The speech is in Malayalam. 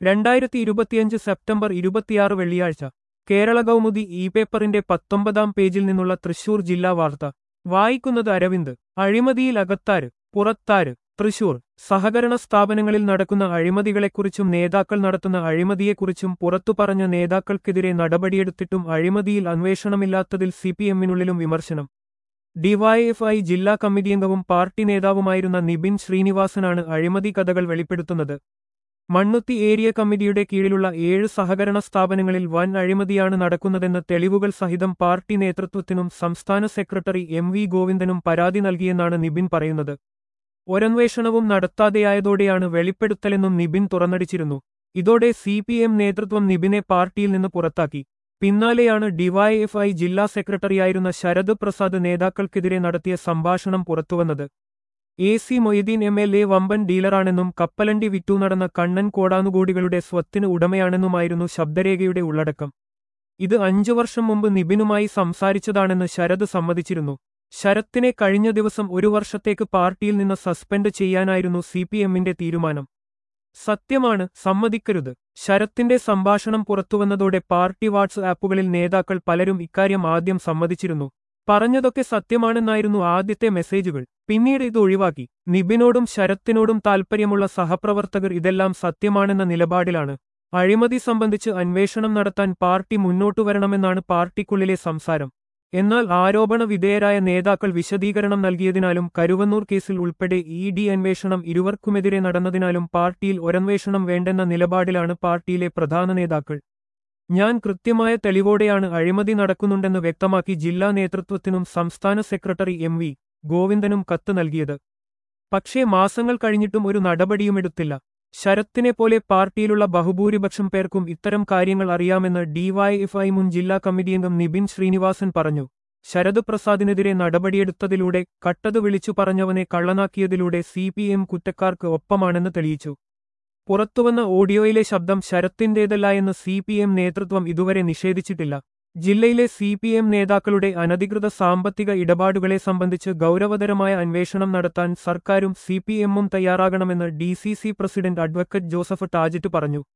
രണ്ടായിരത്തി ഇരുപത്തിയഞ്ച് സെപ്റ്റംബർ ഇരുപത്തിയാറ് വെള്ളിയാഴ്ച കേരള കൗമുദി ഇ പേപ്പറിന്റെ പത്തൊമ്പതാം പേജിൽ നിന്നുള്ള തൃശൂർ ജില്ലാ വാർത്ത വായിക്കുന്നത് അരവിന്ദ് അഴിമതിയിൽ അകത്താര് പുറത്താര് തൃശൂർ സഹകരണ സ്ഥാപനങ്ങളിൽ നടക്കുന്ന അഴിമതികളെക്കുറിച്ചും നേതാക്കൾ നടത്തുന്ന അഴിമതിയെക്കുറിച്ചും പുറത്തു പറഞ്ഞ നേതാക്കൾക്കെതിരെ നടപടിയെടുത്തിട്ടും അഴിമതിയിൽ അന്വേഷണമില്ലാത്തതിൽ സിപിഎമ്മിനുള്ളിലും വിമർശനം ഡിവൈഎഫ്ഐ ജില്ലാ കമ്മിറ്റിയംഗവും പാർട്ടി നേതാവുമായിരുന്ന നിബിൻ ശ്രീനിവാസനാണ് അഴിമതി കഥകൾ വെളിപ്പെടുത്തുന്നത് മണ്ണുത്തി ഏരിയ കമ്മിറ്റിയുടെ കീഴിലുള്ള ഏഴ് സഹകരണ സ്ഥാപനങ്ങളിൽ വൻ അഴിമതിയാണ് നടക്കുന്നതെന്ന് തെളിവുകൾ സഹിതം പാർട്ടി നേതൃത്വത്തിനും സംസ്ഥാന സെക്രട്ടറി എം വി ഗോവിന്ദനും പരാതി നൽകിയെന്നാണ് നിബിൻ പറയുന്നത് ഒരന്വേഷണവും നടത്താതെയായതോടെയാണ് വെളിപ്പെടുത്തലെന്നും നിബിൻ തുറന്നടിച്ചിരുന്നു ഇതോടെ സി പി എം നേതൃത്വം നിബിനെ പാർട്ടിയിൽ നിന്ന് പുറത്താക്കി പിന്നാലെയാണ് ഡിവൈഎഫ്ഐ ജില്ലാ സെക്രട്ടറിയായിരുന്ന ശരത് പ്രസാദ് നേതാക്കൾക്കെതിരെ നടത്തിയ സംഭാഷണം പുറത്തുവന്നത് A C Moideen M L A വമ്പൻ ഡീലറാണെന്നും കപ്പലണ്ടി വിറ്റു നടന്ന കണ്ണൻ കോടാനുകോടികളുടെ സ്വത്തിന് ഉടമയാണെന്നുമായിരുന്നു ശബ്ദരേഖയുടെ ഉള്ളടക്കം ഇത് അഞ്ചു വർഷം മുമ്പ് നിബിനുമായി സംസാരിച്ചതാണെന്ന് ശരത് സമ്മതിച്ചിരുന്നു ശരത്തിനെ കഴിഞ്ഞ ദിവസം ഒരു വർഷത്തേക്ക് പാർട്ടിയിൽ നിന്ന് സസ്പെൻഡ് ചെയ്യാനായിരുന്നു സി പി എമ്മിന്റെ തീരുമാനം സത്യമാണ് സമ്മതിക്കരുത് ശരത്തിന്റെ സംഭാഷണം പുറത്തുവന്നതോടെ പാർട്ടി വാട്സ് ആപ്പുകളിൽ നേതാക്കൾ പലരും ഇക്കാര്യം ആദ്യം സമ്മതിച്ചിരുന്നു പറഞ്ഞതൊക്കെ സത്യമാണെന്നായിരുന്നു ആദ്യത്തെ മെസ്സേജുകൾ പിന്നീട് ഇത് ഒഴിവാക്കി നിബിനോടും ശരത്തിനോടും താൽപ്പര്യമുള്ള സഹപ്രവർത്തകർ ഇതെല്ലാം സത്യമാണെന്ന നിലപാടിലാണ് അഴിമതി സംബന്ധിച്ച് അന്വേഷണം നടത്താൻ പാർട്ടി മുന്നോട്ടു വരണമെന്നാണ് പാർട്ടിക്കുള്ളിലെ സംസാരം എന്നാൽ ആരോപണ വിധേയരായ നേതാക്കൾ വിശദീകരണം നൽകിയതിനാലും കരുവന്നൂർ കേസിൽ ഉൾപ്പെടെ ഇ ഡി അന്വേഷണം ഇരുവർക്കുമെതിരെ നടന്നതിനാലും പാർട്ടിയിൽ ഒരന്വേഷണം വേണ്ടെന്ന നിലപാടിലാണ് പാർട്ടിയിലെ പ്രധാന നേതാക്കൾ ഞാൻ കൃത്യമായ തെളിവോടെയാണ് അഴിമതി നടക്കുന്നുണ്ടെന്ന് വ്യക്തമാക്കി ജില്ലാ നേതൃത്വത്തിനും സംസ്ഥാന സെക്രട്ടറി എം വി ഗോവിന്ദനും കത്ത് നൽകിയത് പക്ഷേ മാസങ്ങൾ കഴിഞ്ഞിട്ടും ഒരു നടപടിയുമെടുത്തില്ല ശരത്തിനെ പോലെ പാർട്ടിയിലുള്ള ബഹുഭൂരിപക്ഷം പേർക്കും ഇത്തരം കാര്യങ്ങൾ അറിയാമെന്ന് ഡിവൈഎഫ്ഐ മുൻ ജില്ലാ കമ്മിറ്റിയംഗം നിബിൻ ശ്രീനിവാസൻ പറഞ്ഞു ശരത് പ്രസാദിനെതിരെ നടപടിയെടുത്തതിലൂടെ കട്ടത് വിളിച്ചു പറഞ്ഞവനെ കള്ളനാക്കിയതിലൂടെ സി പി എം കുറ്റക്കാർക്ക് ഒപ്പമാണെന്ന് തെളിയിച്ചു പുറത്തുവന്ന ഓഡിയോയിലെ ശബ്ദം ശരത്തിന്റേതല്ല എന്ന് സി പി എം നേതൃത്വം ഇതുവരെ നിഷേധിച്ചിട്ടില്ല ജില്ലയിലെ സി പി എം നേതാക്കളുടെ അനധികൃത സാമ്പത്തിക ഇടപാടുകളെ സംബന്ധിച്ച് ഗൗരവതരമായ അന്വേഷണം നടത്താൻ സർക്കാരും സി പി എമ്മും തയ്യാറാകണമെന്ന് D C C president advocate Joseph Tajit പറഞ്ഞു